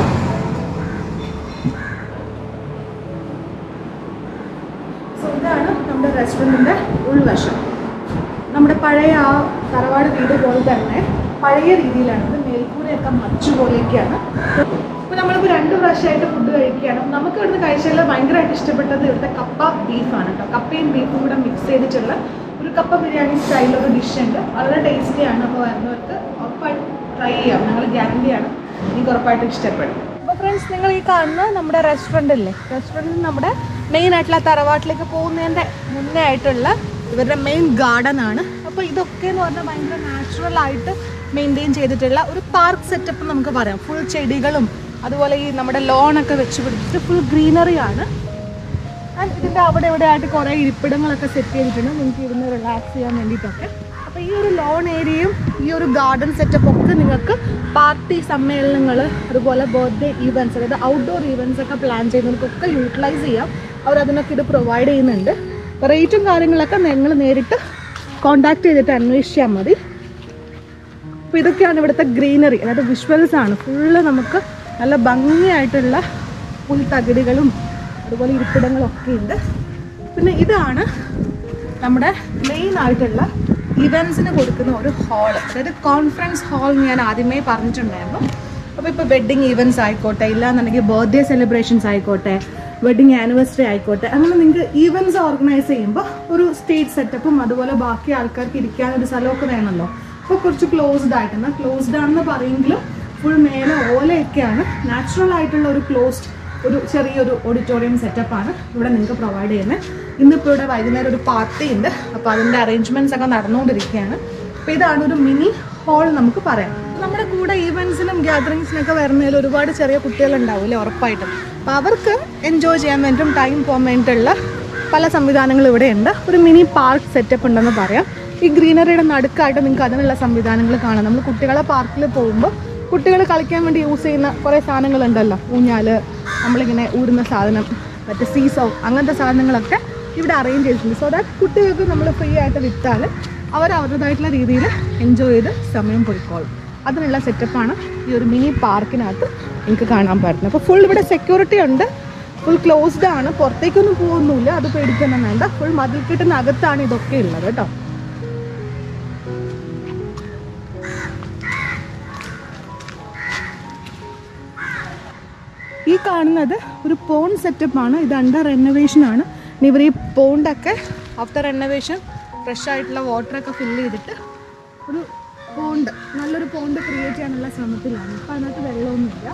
സോ ഇതാണ് നമ്മുടെ റെസ്റ്റോറൻറ്റിൻ്റെ ഉൾവശം നമ്മുടെ പഴയ ആ തറവാട് വീട് പോലെ തന്നെ പഴയ രീതിയിലാണ് ഇത് മേൽക്കൂരയൊക്കെ മച്ചു പോലെയൊക്കെയാണ് അപ്പോൾ നമ്മളിപ്പോൾ രണ്ട് പ്രാവശ്യമായിട്ട് ഫുഡ് കഴിക്കുകയാണ് അപ്പോൾ നമുക്ക് ഇവിടുന്ന് കഴിച്ചതിൽ ഭയങ്കരമായിട്ട് ഇഷ്ടപ്പെട്ടത് ഇവിടുത്തെ കപ്പ ബീഫാണ് കേട്ടോ കപ്പയും ബീഫും കൂടെ മിക്സ് ചെയ്തിട്ടുള്ള ഒരു കപ്പ ബിരിയാണി സ്റ്റൈലൊരു ഡിഷ് ഉണ്ട് വളരെ ടേസ്റ്റിയാണ് അപ്പോൾ വരുന്നവർക്ക് ഉറപ്പായിട്ട് ട്രൈ ചെയ്യാം ഞങ്ങൾ ഗ്യാരണ്ടിയാണ് എനിക്ക് ഉറപ്പായിട്ട് ഇഷ്ടപ്പെടും അപ്പോൾ ഫ്രണ്ട്സ് നിങ്ങൾ ഈ കാണുന്ന നമ്മുടെ റെസ്റ്റോറൻ്റ് അല്ലേ റെസ്റ്റോറൻറ്റ് നമ്മുടെ മെയിൻ ആയിട്ടുള്ള തറവാട്ടിലേക്ക് പോകുന്നതിൻ്റെ മുന്നേ ആയിട്ടുള്ള ഇവരുടെ മെയിൻ ഗാർഡൻ ആണ് അപ്പോൾ ഇതൊക്കെ എന്ന് പറഞ്ഞാൽ ഭയങ്കര നാച്ചുറൽ ആയിട്ട് മെയിൻറ്റെയിൻ ചെയ്തിട്ടുള്ള ഒരു പാർക്ക് സെറ്റപ്പ് നമുക്ക് പറയാം ഫുൾ ചെടികളും അതുപോലെ ഈ നമ്മുടെ ലോണൊക്കെ വെച്ച് പിടിച്ചിട്ട് ഫുൾ ഗ്രീനറി ആണ് ആൻഡ് ഇതിൻ്റെ അവിടെ ഇവിടെ ആയിട്ട് കുറേ ഇരിപ്പിടങ്ങളൊക്കെ സെറ്റ് ചെയ്തിട്ടുണ്ട് നിങ്ങൾക്ക് ഇരുന്ന് റിലാക്സ് ചെയ്യാൻ വേണ്ടിയിട്ടൊക്കെ അപ്പോൾ ഈ ഒരു ലോൺ ഏരിയയും ഈ ഒരു ഗാർഡൻ സെറ്റപ്പ് ഒക്കെ നിങ്ങൾക്ക് പാർട്ടി സമ്മേളനങ്ങൾ അതുപോലെ ബർത്ത്ഡേ ഈവൻറ്റ്സ് അതായത് ഔട്ട്ഡോർ ഈവൻറ്റ്സ് ഒക്കെ പ്ലാൻ ചെയ്യുന്നവർക്കൊക്കെ യൂട്ടിലൈസ് ചെയ്യാം അവർ അതിനൊക്കെ ഇത് പ്രൊവൈഡ് ചെയ്യുന്നുണ്ട് റേറ്റും കാര്യങ്ങളൊക്കെ നിങ്ങൾ നേരിട്ട് കോണ്ടാക്ട് ചെയ്തിട്ട് അന്വേഷിച്ചാൽ മതി അപ്പോൾ ഇതൊക്കെയാണ് ഇവിടുത്തെ ഗ്രീനറി അതായത് വിഷ്വൽസ് ആണ് ഫുള്ള് നമുക്ക് നല്ല ഭംഗിയായിട്ടുള്ള പുൽത്തകിടികളും അതുപോലെ ഇരിപ്പിടങ്ങളും ഒക്കെ ഉണ്ട് പിന്നെ ഇതാണ് നമ്മുടെ മെയിൻ ആയിട്ടുള്ള ഇവൻസിന് കൊടുക്കുന്ന ഒരു ഹാൾ അതായത് കോൺഫറൻസ് ഹാൾ ഞാൻ ആദ്യമേ പറഞ്ഞിട്ടുണ്ടായിരുന്നു അപ്പോൾ ഇപ്പോൾ വെഡ്ഡിങ് ഈവൻറ്റ്സ് ആയിക്കോട്ടെ ഇല്ലാന്നുണ്ടെങ്കിൽ ബർത്ത്ഡേ സെലിബ്രേഷൻസ് ആയിക്കോട്ടെ വെഡ്ഡിങ് ആനിവേഴ്സറി ആയിക്കോട്ടെ അങ്ങനെ നിങ്ങൾക്ക് ഈവൻറ്റ്സ് ഓർഗനൈസ് ചെയ്യുമ്പോൾ ഒരു സ്റ്റേജ് സെറ്റപ്പും അതുപോലെ ബാക്കി ആൾക്കാർക്ക് ഇരിക്കാനൊരു സ്ഥലമൊക്കെ വേണമല്ലോ അപ്പോൾ കുറച്ച് ക്ലോസ്ഡ് ആയിട്ട് എന്നാൽ ക്ലോസ്ഡ് ആണെന്ന് പറയുമെങ്കിലും ഫുൾ മേലെ ഓലയൊക്കെയാണ് നാച്ചുറൽ ആയിട്ടുള്ള ഒരു ക്ലോസ്ഡ് ഒരു ചെറിയൊരു ഓഡിറ്റോറിയം സെറ്റപ്പാണ് ഇവിടെ നിങ്ങൾക്ക് പ്രൊവൈഡ് ചെയ്യുന്നത് ഇന്നിപ്പോൾ ഇവിടെ വൈകുന്നേരം ഒരു പാർട്ടി ഉണ്ട് അപ്പോൾ അതിൻ്റെ അറേഞ്ച്മെൻറ്റ്സ് ഒക്കെ നടന്നുകൊണ്ടിരിക്കുകയാണ് അപ്പോൾ ഇതാണ് ഒരു മിനി ഹാൾ നമുക്ക് പറയാം നമ്മുടെ കൂടെ ഈവൻസിനും ഗ്യാതറിങ്സിനൊക്കെ വരുന്നതിൽ ഒരുപാട് ചെറിയ കുട്ടികളുണ്ടാവില്ലേ ഉറപ്പായിട്ടും അപ്പോൾ അവർക്ക് എൻജോയ് ചെയ്യാൻ വേണ്ടിയിട്ടും ടൈം പോകാൻ വേണ്ടിയിട്ടുള്ള പല സംവിധാനങ്ങളും ഇവിടെ ഉണ്ട് ഒരു മിനി പാർക്ക് സെറ്റപ്പ് ഉണ്ടെന്ന് പറയാം ഈ ഗ്രീനറിയുടെ നടുക്കായിട്ട് നിങ്ങൾക്ക് അതിനുള്ള സംവിധാനങ്ങൾ കാണാം നമ്മൾ കുട്ടികളെ പാർക്കിൽ പോകുമ്പോൾ കുട്ടികൾ കളിക്കാൻ വേണ്ടി യൂസ് ചെയ്യുന്ന കുറേ സാധനങ്ങളുണ്ടല്ലോ ഊഞ്ഞാല് നമ്മളിങ്ങനെ ഊടുന്ന സാധനം മറ്റേ സീസോ അങ്ങനത്തെ സാധനങ്ങളൊക്കെ ഇവിടെ അറേഞ്ച് ചെയ്തിട്ടുണ്ട് സോ ദാറ്റ് കുട്ടികൾക്ക് നമ്മൾ ഫ്രീ ആയിട്ട് വിറ്റാൽ അവർ അവരുടേതായിട്ടുള്ള രീതിയിൽ എൻജോയ് ചെയ്ത് സമയം പോയിക്കോളും അതിനുള്ള സെറ്റപ്പാണ് ഈ ഒരു മിനി പാർക്കിനകത്ത് നിങ്ങൾക്ക് കാണാൻ പറ്റുന്നത് അപ്പോൾ ഫുൾ ഇവിടെ സെക്യൂരിറ്റി ഉണ്ട് ഫുൾ ക്ലോസ്ഡ് ആണ് പുറത്തേക്കൊന്നും പോകുന്നില്ല അത് പേടിക്കൊന്നും വേണ്ട ഫുൾ മതിൽക്കെട്ടിനകത്താണ് ഇതൊക്കെ ഉള്ളത് കേട്ടോ ഈ കാണുന്നത് ഒരു പോൺ സെറ്റപ്പാണ് ഇത് അണ്ടർ റെനോവേഷൻ ആണ് ഇനി ഇവർ ഈ പോണ്ടൊക്കെ ആഫ്റ്റർ റെനോവേഷൻ ഫ്രഷ് ആയിട്ടുള്ള വാട്ടറൊക്കെ ഫില്ല് ചെയ്തിട്ട് ഒരു പോണ്ട് നല്ലൊരു പോണ്ട് ക്രിയേറ്റ് ചെയ്യാനുള്ള ശ്രമത്തിലാണ് ഇപ്പം അതിനകത്ത് വെള്ളമൊന്നുമില്ല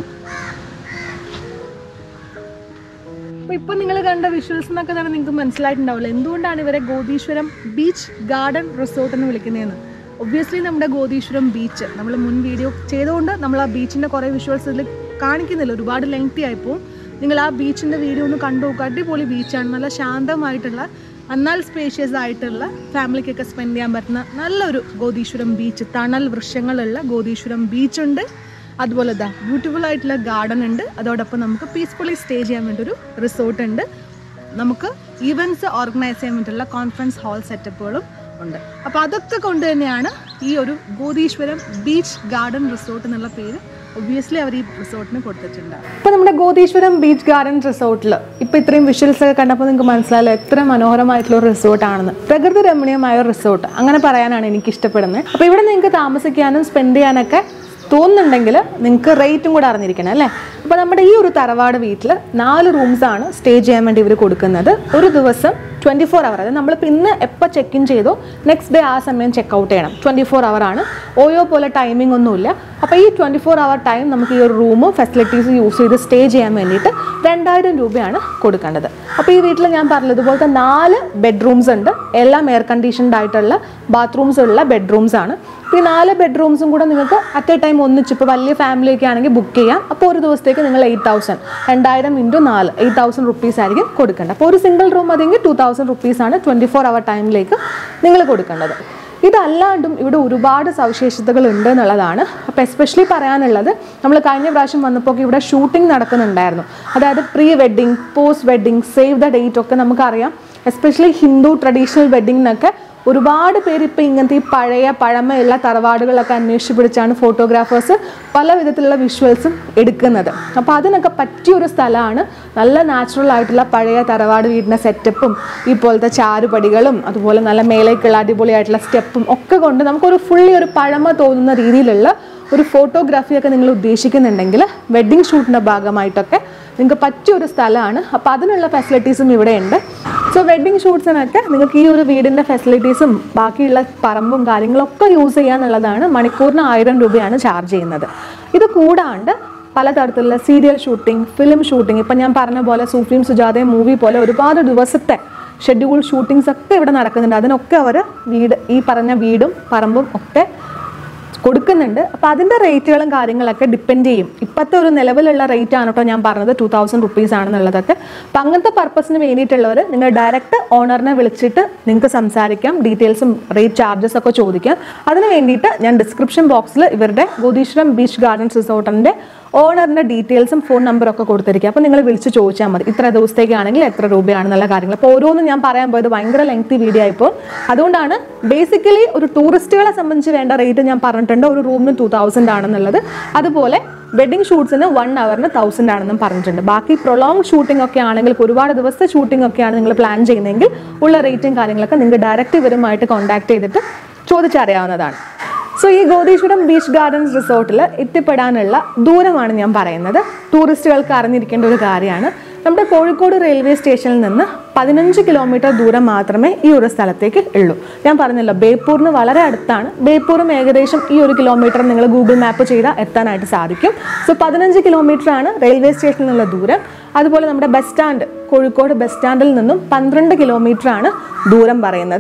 അപ്പോൾ ഇപ്പം നിങ്ങൾ കണ്ട വിഷ്വൽസ് എന്നൊക്കെ തന്നെ നിങ്ങൾക്ക് മനസ്സിലായിട്ടുണ്ടാവില്ല എന്തുകൊണ്ടാണ് ഇവരെ ഗോതീശ്വരം ബീച്ച് ഗാർഡൻ റിസോർട്ട് എന്ന് വിളിക്കുന്നതെന്ന് ഒബ്വിയസ്ലി നമ്മുടെ ഗോതീശ്വരം ബീച്ച് നമ്മൾ മുൻ വീഡിയോ ചെയ്തുകൊണ്ട് നമ്മൾ ആ ബീച്ചിൻ്റെ കുറേ വിഷ്വൽസ് ഇതിൽ കാണിക്കുന്നില്ല ഒരുപാട് ലെങ്തി ആയിപ്പോൾ നിങ്ങൾ ആ ബീച്ചിൻ്റെ വീഡിയോ ഒന്ന് കണ്ടു നോക്കുക അടിപൊളി ബീച്ചാണ് നല്ല ശാന്തമായിട്ടുള്ള എന്നാൽ സ്പേഷ്യസ് ആയിട്ടുള്ള ഫാമിലിക്കൊക്കെ സ്പെൻഡ് ചെയ്യാൻ പറ്റുന്ന നല്ലൊരു ഗോതീശ്വരം ബീച്ച് തണൽ വൃക്ഷങ്ങളുള്ള ഗോതീശ്വരം ബീച്ചുണ്ട് അതുപോലെ ദാ ബ്യൂട്ടിഫുൾ ആയിട്ടുള്ള ഗാർഡൻ ഉണ്ട് അതോടൊപ്പം നമുക്ക് പീസ്ഫുള്ളി സ്റ്റേ ചെയ്യാൻ വേണ്ടി ഒരു റിസോർട്ട് ഉണ്ട് നമുക്ക് ഈവൻറ്റ്സ് ഓർഗനൈസ് ചെയ്യാൻ വേണ്ടിയിട്ടുള്ള കോൺഫറൻസ് ഹാൾ സെറ്റപ്പുകളും ഉണ്ട് അപ്പോൾ അതൊക്കെ കൊണ്ട് തന്നെയാണ് ഈ ഒരു ഗോതീശ്വരം ബീച്ച് ഗാർഡൻ റിസോർട്ട് എന്നുള്ള പേര് ഒബ്വിയസ്ലി അവർ ഈ റിസോർട്ടിന് കൊടുത്തിട്ടുണ്ട് ഇപ്പോൾ നമ്മുടെ ഗോതീശ്വരം ബീച്ച് ഗാർഡൻ റിസോർട്ടിൽ ഇപ്പോൾ ഇത്രയും വിഷ്വൽസ് ഒക്കെ കണ്ടപ്പോൾ നിങ്ങൾക്ക് മനസ്സിലായല്ലോ എത്ര മനോഹരമായിട്ടുള്ള ഒരു റിസോർട്ടാണെന്ന് പ്രകൃതി രമണീയമായ ഒരു റിസോർട്ട് അങ്ങനെ പറയാനാണ് എനിക്ക് ഇഷ്ടപ്പെടുന്നത് അപ്പോൾ ഇവിടെ നിങ്ങൾക്ക് താമസിക്കാനും സ്പെൻഡ് ചെയ്യാനൊക്കെ തോന്നുന്നുണ്ടെങ്കിൽ നിങ്ങൾക്ക് റേറ്റും കൂടെ അറിഞ്ഞിരിക്കണം അല്ലേ അപ്പോൾ നമ്മുടെ ഈ ഒരു തറവാട് വീട്ടിൽ നാല് റൂംസ് ആണ് സ്റ്റേ ചെയ്യാൻ വേണ്ടി ഇവർ കൊടുക്കുന്നത് ഒരു ദിവസം ട്വൻറ്റി ഫോർ അവർ അതായത് നമ്മളിപ്പോൾ ഇന്ന് എപ്പോൾ ചെക്ക് ഇൻ ചെയ്തോ നെക്സ്റ്റ് ഡേ ആ സമയം ചെക്ക് ഔട്ട് ചെയ്യണം ട്വൻറ്റി ഫോർ അവർ ആണ് ഓയോ പോലെ ടൈമിംഗ് ഒന്നുമില്ല അപ്പോൾ ഈ ട്വൻറ്റി ഫോർ അവർ ടൈം നമുക്ക് ഈ ഒരു റൂമും ഫെസിലിറ്റീസ് യൂസ് ചെയ്ത് സ്റ്റേ ചെയ്യാൻ വേണ്ടിയിട്ട് രണ്ടായിരം രൂപയാണ് കൊടുക്കേണ്ടത് അപ്പോൾ ഈ വീട്ടിൽ ഞാൻ പറഞ്ഞത് ഇതുപോലത്തെ നാല് ബെഡ്റൂംസ് ഉണ്ട് എല്ലാം എയർ കണ്ടീഷൻഡ് ആയിട്ടുള്ള ബാത്റൂംസ് ഉള്ള ബെഡ്റൂംസ് ആണ് അപ്പോൾ ഈ നാല് ബെഡ്റൂംസും കൂടെ നിങ്ങൾക്ക് അറ്റ് എ ടൈം ഒന്നിച്ച് ഇപ്പോൾ വലിയ ഫാമിലി ഒക്കെ ആണെങ്കിൽ ബുക്ക് ചെയ്യാം അപ്പോൾ ഒരു ദിവസത്തേക്ക് നിങ്ങൾ എയ്റ്റ് തൗസൻഡ് രണ്ടായിരം ഇൻറ്റു നാല് എയ്റ്റ് തൗസൻഡ് റുപ്പീസ് ആയിരിക്കും കൊടുക്കേണ്ടത് അപ്പോൾ ഒരു സിംഗിൾ റൂം അതെങ്കിൽ ടു തൗസൻഡ് റുപ്പീസാണ് ട്വൻറ്റി ഫോർ അവർ ടൈമിലേക്ക് നിങ്ങൾ കൊടുക്കേണ്ടത് ഇതല്ലാണ്ടും ഇവിടെ ഒരുപാട് സവിശേഷതകൾ ഉണ്ട് എന്നുള്ളതാണ് അപ്പോൾ എസ്പെഷ്യലി പറയാനുള്ളത് നമ്മൾ കഴിഞ്ഞ പ്രാവശ്യം വന്നപ്പോൾ ഇവിടെ ഷൂട്ടിംഗ് നടക്കുന്നുണ്ടായിരുന്നു അതായത് pre wedding post wedding save the date ഒക്കെ നമുക്കറിയാം എസ്പെഷ്യലി ഹിന്ദു ട്രഡീഷണൽ വെഡ്ഡിങ്ങിനൊക്കെ ഒരുപാട് പേര് ഇപ്പോൾ ഇങ്ങനത്തെ ഈ പഴയ പഴമയുള്ള തറവാടുകളൊക്കെ അന്വേഷിച്ച് പിടിച്ചാണ് ഫോട്ടോഗ്രാഫേഴ്സ് പല വിധത്തിലുള്ള വിഷ്വൽസും എടുക്കുന്നത് അപ്പോൾ അതിനൊക്കെ പറ്റിയൊരു സ്ഥലമാണ് നല്ല നാച്ചുറൽ ആയിട്ടുള്ള പഴയ തറവാട് വീടിൻ്റെ സെറ്റപ്പും ഈ പോലത്തെ ചാരുപടികളും അതുപോലെ നല്ല മേലേക്കുള്ള അടിപൊളിയായിട്ടുള്ള സ്റ്റെപ്പും ഒക്കെ കൊണ്ട് നമുക്കൊരു ഫുള്ളി ഒരു പഴമ തോന്നുന്ന രീതിയിലുള്ള ഒരു ഫോട്ടോഗ്രാഫിയൊക്കെ നിങ്ങൾ ഉദ്ദേശിക്കുന്നുണ്ടെങ്കിൽ വെഡ്ഡിങ് ഷൂട്ടിൻ്റെ ഭാഗമായിട്ടൊക്കെ നിങ്ങൾക്ക് പറ്റിയ ഒരു സ്ഥലമാണ് അപ്പോൾ അതിനുള്ള ഫെസിലിറ്റീസും ഇവിടെ ഉണ്ട് സോ വെഡ്ഡിങ് ഷൂട്ട്സിനൊക്കെ നിങ്ങൾക്ക് ഈ ഒരു വീടിൻ്റെ ഫെസിലിറ്റീസും ബാക്കിയുള്ള പറമ്പും കാര്യങ്ങളൊക്കെ യൂസ് ചെയ്യാന്നുള്ളതാണ് മണിക്കൂറിന് ആയിരം രൂപയാണ് ചാർജ് ചെയ്യുന്നത് ഇത് കൂടാണ്ട് പലതരത്തിലുള്ള സീരിയൽ ഷൂട്ടിംഗ് ഫിലിം ഷൂട്ടിംഗ് ഇപ്പം ഞാൻ പറഞ്ഞ പോലെ സൂഫിയും സുജാതയും മൂവി പോലെ ഒരുപാട് ദിവസത്തെ ഷെഡ്യൂൾ ഷൂട്ടിങ്സ് ഒക്കെ ഇവിടെ നടക്കുന്നുണ്ട് അതിനൊക്കെ അവർ വീട് ഈ പറഞ്ഞ വീടും പറമ്പും ഒക്കെ കൊടുക്കുന്നുണ്ട് അപ്പോൾ അതിൻ്റെ റേറ്റുകളും കാര്യങ്ങളൊക്കെ ഡിപ്പെൻഡ് ചെയ്യും ഇപ്പോഴത്തെ ഒരു നിലവിലുള്ള റേറ്റ് ആണ് കേട്ടോ ഞാൻ പറഞ്ഞത് ടു തൗസൻഡ് റുപ്പീസ് ആണെന്നുള്ളതൊക്കെ അപ്പം അങ്ങനത്തെ പർപ്പസിന് വേണ്ടിയിട്ടുള്ളവർ നിങ്ങൾ ഡയറക്റ്റ് ഓണറിനെ വിളിച്ചിട്ട് നിങ്ങൾക്ക് സംസാരിക്കാം ഡീറ്റെയിൽസും റേറ്റ് ചാർജസ് ഒക്കെ ചോദിക്കാം അതിന് വേണ്ടിയിട്ട് ഞാൻ ഡിസ്ക്രിപ്ഷൻ ബോക്സിൽ ഇവരുടെ ഗോതീശ്വരം ബീച്ച് ഗാർഡൻസ് റിസോർട്ടിൻ്റെ ഓണറിൻ്റെ ഡീറ്റെയിൽസും ഫോൺ നമ്പറും ഒക്കെ കൊടുത്തിരിക്കുക അപ്പോൾ നിങ്ങൾ വിളിച്ച് ചോദിച്ചാൽ മതി ഇത്ര ദിവസത്തേക്കാണെങ്കിൽ എത്ര രൂപയാണെന്നുള്ള കാര്യങ്ങൾ അപ്പോൾ ഓരോന്നും ഞാൻ പറയാൻ പോയത് ഭയങ്കര ലെങ്തി വീഡിയോ ആയിപ്പോൾ അതുകൊണ്ടാണ് ബേസിക്കലി ഒരു ടൂറിസ്റ്റുകളെ സംബന്ധിച്ച് വേണ്ട റേറ്റ് ഞാൻ പറഞ്ഞിട്ടുണ്ട് ഒരു റൂമിന് ടു തൗസൻഡ് ആണെന്നുള്ളത് അതുപോലെ വെഡിങ് ഷൂട്ട്സിന് വൺ അവറിന് തൗസൻഡ് ആണെന്നും പറഞ്ഞിട്ടുണ്ട് ബാക്കി പ്രൊലോങ് ഷൂട്ടിംഗ് ഒക്കെ ആണെങ്കിൽ ഇപ്പോൾ ഒരുപാട് ദിവസത്തെ ഷൂട്ടിംഗ് ഒക്കെയാണ് നിങ്ങൾ പ്ലാൻ ചെയ്യുന്നതെങ്കിൽ ഉള്ള റേറ്റും കാര്യങ്ങളൊക്കെ നിങ്ങൾക്ക് ഡയറക്റ്റ് ഇവരുമായിട്ട് കോൺടാക്ട് ചെയ്തിട്ട് ചോദിച്ചറിയാവുന്നതാണ് സോ ഈ ഗോതീശ്വരം ബീച്ച് ഗാർഡൻസ് റിസോർട്ടിൽ എത്തിപ്പെടാനുള്ള ദൂരമാണ് ഞാൻ പറയുന്നത് ടൂറിസ്റ്റുകൾക്ക് അറിഞ്ഞിരിക്കേണ്ട ഒരു കാര്യമാണ് നമ്മുടെ കോഴിക്കോട് റെയിൽവേ സ്റ്റേഷനിൽ നിന്ന് പതിനഞ്ച് കിലോമീറ്റർ ദൂരം മാത്രമേ ഈ ഒരു സ്ഥലത്തേക്ക് ഉള്ളൂ ഞാൻ പറഞ്ഞല്ലോ ബേപ്പൂരിന് വളരെ അടുത്താണ് ബേപ്പൂരും ഏകദേശം ഈ ഒരു കിലോമീറ്റർ നിങ്ങൾ ഗൂഗിൾ മാപ്പ് ചെയ്താൽ എത്താനായിട്ട് സാധിക്കും സോ പതിനഞ്ച് കിലോമീറ്റർ ആണ് റെയിൽവേ സ്റ്റേഷനിൽ നിന്നുള്ള ദൂരം അതുപോലെ നമ്മുടെ ബസ് സ്റ്റാൻഡ് കോഴിക്കോട് ബസ് സ്റ്റാൻഡിൽ നിന്നും പന്ത്രണ്ട് കിലോമീറ്റർ ആണ് ദൂരം പറയുന്നത്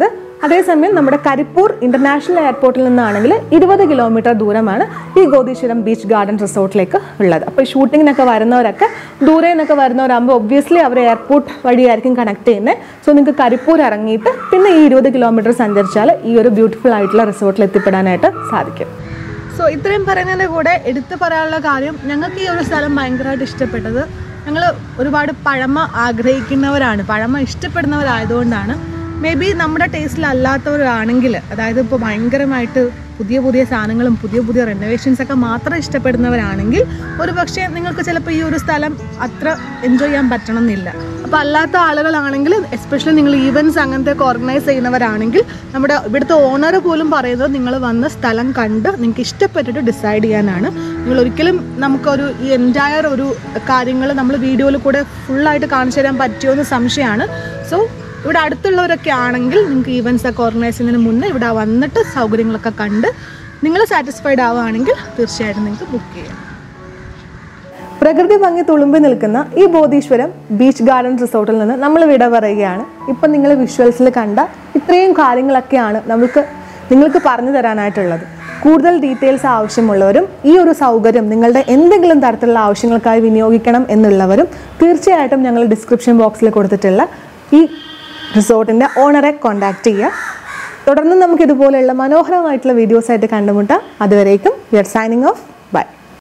അതേസമയം നമ്മുടെ കരിപ്പൂർ ഇന്റർനാഷണൽ എയർപോർട്ടിൽ നിന്നാണെങ്കിൽ ഇരുപത് കിലോമീറ്റർ ദൂരമാണ് ഈ ഗോദീശ്വരം ബീച്ച് ഗാർഡൻ റിസോർട്ടിലേക്ക് ഉള്ളത് അപ്പോൾ ഷൂട്ടിങ്ങിനൊക്കെ വരുന്നവരൊക്കെ ദൂരെ നിന്നൊക്കെ വരുന്നവരാകുമ്പോൾ ഒബ്വിയസ്ലി അവർ എയർപോർട്ട് വഴിയായിരിക്കും കണക്ട് ചെയ്യുന്നത് സോ നിങ്ങൾക്ക് കരിപ്പൂർ ഇറങ്ങിയിട്ട് പിന്നെ ഈ ഇരുപത് കിലോമീറ്റർ സഞ്ചരിച്ചാൽ ഈ ഒരു ബ്യൂട്ടിഫുൾ ആയിട്ടുള്ള റിസോർട്ടിൽ എത്തിപ്പെടാനായിട്ട് സാധിക്കും സോ ഇത്രയും പറയുന്നതിൻ്റെ കൂടെ എടുത്തു പറയാനുള്ള കാര്യം ഞങ്ങൾക്ക് ഈ ഒരു സ്ഥലം ഭയങ്കരമായിട്ട് ഇഷ്ടപ്പെട്ടത് ഞങ്ങൾ ഒരുപാട് പഴമ ആഗ്രഹിക്കുന്നവരാണ് പഴമ ഇഷ്ടപ്പെടുന്നവരായതുകൊണ്ടാണ് മേ ബി നമ്മുടെ ടേസ്റ്റിലല്ലാത്തവരാണെങ്കിൽ അതായത് ഇപ്പോൾ ഭയങ്കരമായിട്ട് പുതിയ പുതിയ സാധനങ്ങളും പുതിയ പുതിയ റെനോവേഷൻസ് ഒക്കെ മാത്രം ഇഷ്ടപ്പെടുന്നവരാണെങ്കിൽ ഒരു പക്ഷേ നിങ്ങൾക്ക് ചിലപ്പോൾ ഈ ഒരു സ്ഥലം അത്ര എൻജോയ് ചെയ്യാൻ പറ്റണം എന്നില്ല അപ്പോൾ അല്ലാത്ത ആളുകളാണെങ്കിൽ എസ്പെഷ്യലി നിങ്ങൾ ഈവൻറ്റ്സ് അങ്ങനത്തെ ഒക്കെ ഓർഗനൈസ് ചെയ്യുന്നവരാണെങ്കിൽ നമ്മുടെ ഇവിടുത്തെ ഓണർ പോലും പറയുന്നത് നിങ്ങൾ വന്ന സ്ഥലം കണ്ട് നിങ്ങൾക്ക് ഇഷ്ടപ്പെട്ടിട്ട് ഡിസൈഡ് ചെയ്യാനാണ് നിങ്ങൾ ഒരിക്കലും നമുക്കൊരു ഈ എൻറ്റയർ ഒരു കാര്യങ്ങൾ നമ്മൾ വീഡിയോയിൽ കൂടെ ഫുള്ളായിട്ട് കാണിച്ചു തരാൻ പറ്റുമോ എന്ന് സംശയമാണ് സോ ഇവിടെ അടുത്തുള്ളവരൊക്കെ ആണെങ്കിൽ നിങ്ങൾക്ക് ഈവൻറ്റ്സ് ഒക്കെ ഓർഗനൈസ് ചെയ്യുന്നതിന് മുന്നേ ഇവിടെ വന്നിട്ട് സൗകര്യങ്ങളൊക്കെ കണ്ട് നിങ്ങൾ സാറ്റിസ്ഫൈഡ് ആവുകയാണെങ്കിൽ തീർച്ചയായിട്ടും നിങ്ങൾക്ക് ബുക്ക് ചെയ്യാം പ്രകൃതി ഭംഗി തുളുമ്പി നിൽക്കുന്ന ഈ ബോധീശ്വരം ബീച്ച് ഗാർഡൻ റിസോർട്ടിൽ നിന്ന് നമ്മൾ വിട പറയുകയാണ് ഇപ്പം നിങ്ങൾ വിഷ്വൽസിൽ കണ്ട ഇത്രയും കാര്യങ്ങളൊക്കെയാണ് നമുക്ക് നിങ്ങൾക്ക് പറഞ്ഞു തരാനായിട്ടുള്ളത് കൂടുതൽ ഡീറ്റെയിൽസ് ആവശ്യമുള്ളവരും ഈ ഒരു സൗകര്യം നിങ്ങളുടെ എന്തെങ്കിലും തരത്തിലുള്ള ആവശ്യങ്ങൾക്കായി വിനിയോഗിക്കണം എന്നുള്ളവരും തീർച്ചയായിട്ടും ഞങ്ങൾ ഡിസ്ക്രിപ്ഷൻ ബോക്സിൽ കൊടുത്തിട്ടുള്ള ഈ റിസോർട്ടിൻ്റെ ഓണറെ കോൺടാക്റ്റ് ചെയ്യുക തുടർന്ന് നമുക്ക് ഇതുപോലെയുള്ള മനോഹരമായിട്ടുള്ള വീഡിയോസ് ആയിട്ട് കണ്ടുമുട്ടാം അതുവരേക്കും വി ആർ സൈനിങ് ഓഫ്